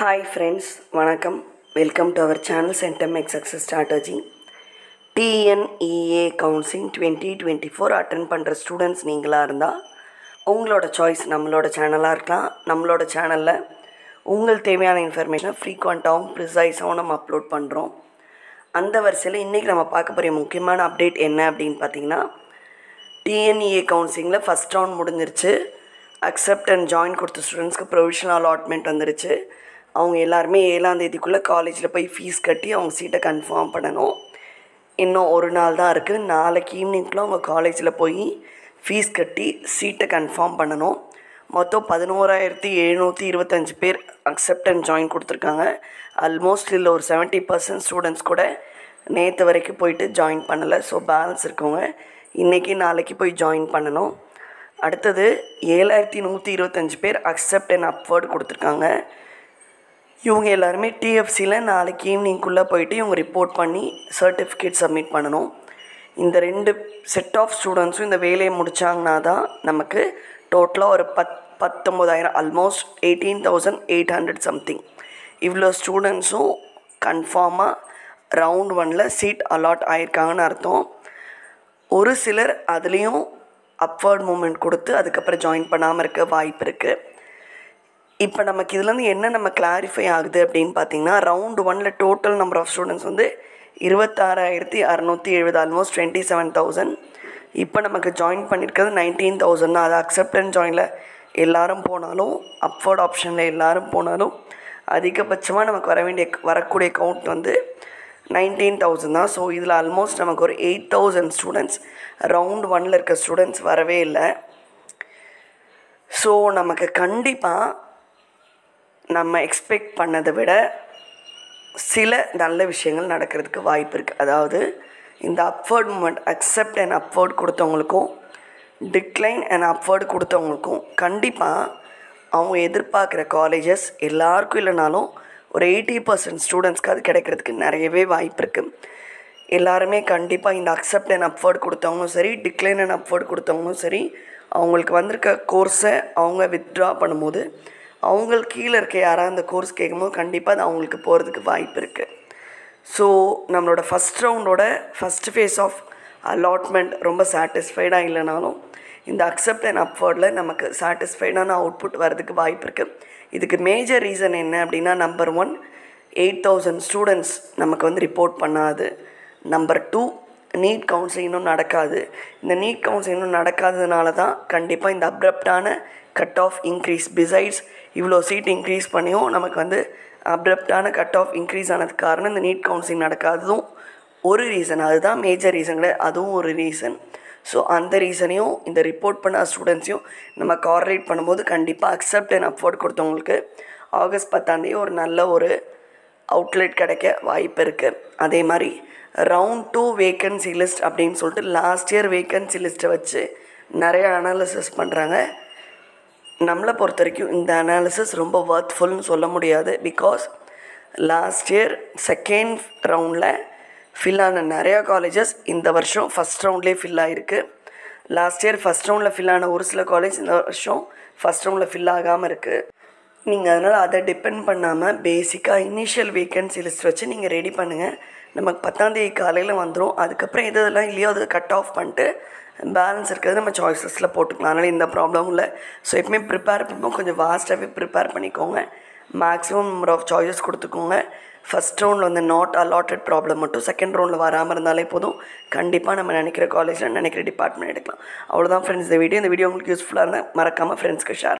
hi friends வணக்கம் welcome to our channel சென்டமெக் success strategy TNEA counselling twenty twenty four attend பண்ணுற students நீங்களாக இருந்தால் உங்களோட சாய்ஸ் நம்மளோட சேனலாக இருக்கலாம் நம்மளோட சேனலில் உங்கள் தேவையான இன்ஃபர்மேஷனை ஃப்ரீக்வெண்ட்டாகவும் ப்ரிசைஸாகவும் நம்ம அப்லோட் பண்ணுறோம் அந்த வரிசையில் இன்றைக்கி நம்ம பார்க்க போகிற முக்கியமான அப்டேட் என்ன அப்படின்னு பார்த்தீங்கன்னா டிஎன்இஏ கவுன்சிலிங்கில் ஃபஸ்ட் ரவுண்ட் முடிஞ்சிருச்சு அக்செப்ட் அண்ட் ஜாயின் கொடுத்த ஸ்டூடெண்ட்ஸ்க்கு ப்ரொவிஷனல் அலாட்மெண்ட் வந்துருச்சு அவங்க எல்லாருமே ஏழாம் தேதிக்குள்ளே காலேஜில் போய் ஃபீஸ் கட்டி அவங்க சீட்டை கன்ஃபார்ம் பண்ணணும் இன்னும் ஒரு நாள் தான் இருக்குது நாளைக்கு ஈவினிங்குள்ளே அவங்க காலேஜில் போய் ஃபீஸ் கட்டி சீட்டை கன்ஃபார்ம் பண்ணணும் மொத்தம் பதினோராயிரத்தி எழுநூற்றி இருபத்தஞ்சி பேர் அக்செப்ட் அண்ட் ஜாயின் கொடுத்துருக்காங்க ஆல்மோஸ்ட் இதில் ஒரு செவன்ட்டி பர்சன்ட் ஸ்டூடெண்ட்ஸ் கூட நேற்று வரைக்கும் போயிட்டு ஜாயின் பண்ணலை ஸோ பேலன்ஸ் இருக்கவங்க இன்றைக்கி நாளைக்கு போய் ஜாயின் பண்ணணும் அடுத்தது ஏழாயிரத்தி நூற்றி இருபத்தஞ்சி பேர் அக்செப்ட் அண்ட் அப்வர்டு கொடுத்துருக்காங்க இவங்க எல்லாருமே டிஎஃப்சியில் நாளைக்கு ஈவினிங்குள்ளே போயிட்டு இவங்க ரிப்போர்ட் பண்ணி சர்டிஃபிகேட் சப்மிட் பண்ணணும் இந்த ரெண்டு செட் ஆஃப் ஸ்டூடெண்ட்ஸும் இந்த வேலையை முடித்தாங்கன்னா தான் நமக்கு டோட்டலாக ஒரு பத் பத்தொம்போதாயிரம் almost eighteen thousand eight hundred something இவ்வளோ ஸ்டூடெண்ட்ஸும் கன்ஃபார்மாக ரவுண்ட் ஒனில் சீட் அலாட் ஆயிருக்காங்கன்னு அர்த்தம் ஒரு சிலர் அதுலேயும் அப்வர்ட் மூமெண்ட் கொடுத்து அதுக்கப்புறம் ஜாயின் பண்ணாமல் இருக்க வாய்ப்பு இருக்குது இப்போ நமக்கு இதுலேருந்து என்ன நம்ம கிளாரிஃபை ஆகுது அப்படின்னு பார்த்தீங்கன்னா ரவுண்ட் ஒனில் டோட்டல் நம்பர் ஆஃப் ஸ்டூடெண்ட்ஸ் வந்து இருபத்தாறாயிரத்தி அறநூற்றி எழுபது ஆல்மோஸ்ட் டுவெண்ட்டி செவன் தௌசண்ட் இப்போ நமக்கு ஜாயின் பண்ணியிருக்கிறது நைன்டீன் தௌசண்ட் அது அக்செப்ட் அண்ட் ஜாயினில் எல்லாரும் போனாலும் அப்வர்ட் ஆப்ஷனில் எல்லாரும் போனாலும் அதிகபட்சமாக நமக்கு வர வேண்டிய வரக்கூடிய கவுண்ட் வந்து நைன்டீன் தௌசண்ட் தான் ஸோ இதில் ஆல்மோஸ்ட் நமக்கு ஒரு எயிட் தௌசண்ட் ஸ்டூடெண்ட்ஸ் ரவுண்ட் ஒனில் இருக்க ஸ்டூடெண்ட்ஸ் வரவே இல்லை ஸோ நமக்கு கண்டிப்பாக நம்ம எக்ஸ்பெக்ட் பண்ணதை விட சில நல்ல விஷயங்கள் நடக்கிறதுக்கு வாய்ப்பு இருக்குது அதாவது இந்த upward movement accept and upward கொடுத்தவங்களுக்கும் டிக்ளைன் அண்ட் அப்வர்டு கொடுத்தவங்களுக்கும் கண்டிப்பாக அவங்க எதிர்பார்க்குற காலேஜஸ் எல்லாருக்கும் இல்லைனாலும் ஒரு எயிட்டி பர்சன்ட் ஸ்டூடெண்ட்ஸ்க்கு அது கிடைக்கிறதுக்கு நிறையவே வாய்ப்பு இருக்குது எல்லாருமே கண்டிப்பாக இந்த அக்செப்ட் அண்ட் அப்வர்ட் கொடுத்தவங்களும் சரி டிக்ளைன் அண்ட் அப்வர்ட் கொடுத்தவங்களும் சரி அவங்களுக்கு வந்திருக்க கோர்ஸை அவங்க வித்ட்ரா பண்ணும்போது அவங்களுக்கு கீழே இருக்க யாராவது அந்த கோர்ஸ் கேட்கும்போது கண்டிப்பாக அது அவங்களுக்கு போகிறதுக்கு வாய்ப்பு இருக்குது ஸோ நம்மளோட ஃபஸ்ட் ரவுண்டோட ஃபஸ்ட் ஃபேஸ் ஆஃப் அலாட்மெண்ட் ரொம்ப சாட்டிஸ்ஃபைடாக இல்லைனாலும் இந்த அக்செப்ட் அண்ட் அப்வர்டில் நமக்கு சாட்டிஸ்ஃபைடான அவுட்புட் வரதுக்கு வாய்ப்பு இருக்குது இதுக்கு மேஜர் ரீசன் என்ன அப்படின்னா number one eight thousand students நமக்கு வந்து ரிப்போர்ட் பண்ணாது நம்பர் டூ நீட் கவுன்சிலிங் இன்னும் நடக்காது இந்த நீட் கவுன்சிலிங் இன்னும் நடக்காததுனால தான் கண்டிப்பாக இந்த அப்ரப்டான கட் ஆஃப் இன்க்ரீஸ் பிசைட்ஸ் இவ்வளோ சீட் இன்க்ரீஸ் பண்ணியும் நமக்கு வந்து அப்ரப்டான கட் ஆஃப் இன்க்ரீஸ் ஆனதுக்கு காரணம் இந்த நீட் கவுன்சிலிங் நடக்காததும் ஒரு ரீசன் அதுதான் மேஜர் ரீசன் கிடையாது அதுவும் ஒரு ரீசன் ஸோ அந்த ரீசனையும் இந்த ரிப்போர்ட் பண்ண ஸ்டூடெண்ட்ஸையும் நம்ம கார்லேட் பண்ணும்போது கண்டிப்பாக அக்செப்ட் அண்ட் அப்வர்ட் கொடுத்தவங்களுக்கு ஆகஸ்ட் பத்தாந்தேதி ஒரு நல்ல ஒரு அவுட்லெட் கிடைக்க வாய்ப்பு இருக்குது அதே மாதிரி ரவுண்ட் டூ வேக்கன்சி லிஸ்ட் அப்படின்னு சொல்லிட்டு லாஸ்ட் இயர் வேக்கன்சி லிஸ்ட்டை வச்சு நிறைய அனாலிசிஸ் பண்ணுறாங்க நம்மளை பொறுத்த வரைக்கும் இந்த அனாலிசிஸ் ரொம்ப ஒர்த்ஃபுல்னு சொல்ல முடியாது பிகாஸ் லாஸ்ட் இயர் செகண்ட் ரவுண்டில் ஃபில் ஆன நிறையா காலேஜஸ் இந்த வருஷம் ஃபஸ்ட் ரவுண்ட்லேயே ஃபில் ஆகிருக்கு லாஸ்ட் இயர் ஃபஸ்ட் ரவுண்டில் ஃபில் ஆன ஒரு சில காலேஜ் இந்த வருஷம் ஃபஸ்ட் ரவுண்டில் ஃபில் ஆகாமல் இருக்குது நீங்கள் அதனால் அதை டிபெண்ட் பண்ணாமல் பேசிக்காக இனிஷியல் வேக்கன்சி லிஸ்ட் வச்சு நீங்கள் ரெடி பண்ணுங்கள் நமக்கு பத்தாந்தேதி காலையில் வந்துடும் அதுக்கப்புறம் எது இதெல்லாம் இல்லையோ அதை கட் ஆஃப் பண்ணிட்டு பேலன்ஸ் இருக்கிறது நம்ம சாய்ஸஸில் போட்டுக்கலாம் அதனால் இந்த ப்ராப்ளம் இல்லை ஸோ எப்பவுமே ப்ரிப்பேர் பண்ணும்போது கொஞ்சம் வாஸ்ட்டாகவே ப்ரிப்பேர் பண்ணிக்கோங்க மேக்ஸிமம் நம்பர் ஆஃப் சாய்ஸஸ் கொடுத்துக்கோங்க ஃபஸ்ட் ரவுண்டில் வந்து நாட் அலாட்டட் ப்ராப்ளம் மட்டும் செகண்ட் ரவுண்டில் வராமல் இருந்தாலே போதும் கண்டிப்பாக நம்ம நினைக்கிற காலேஜில் நினைக்கிற டிபார்ட்மெண்ட் எடுக்கலாம் அவ்வளோதான் ஃப்ரெண்ட்ஸ் இந்த வீடியோ இந்த வீடியோ உங்களுக்கு யூஸ்ஃபுல்லாக இருந்தால் மறக்காமல் ஃப்ரெண்ட்ஸ்க்கு ஷேர்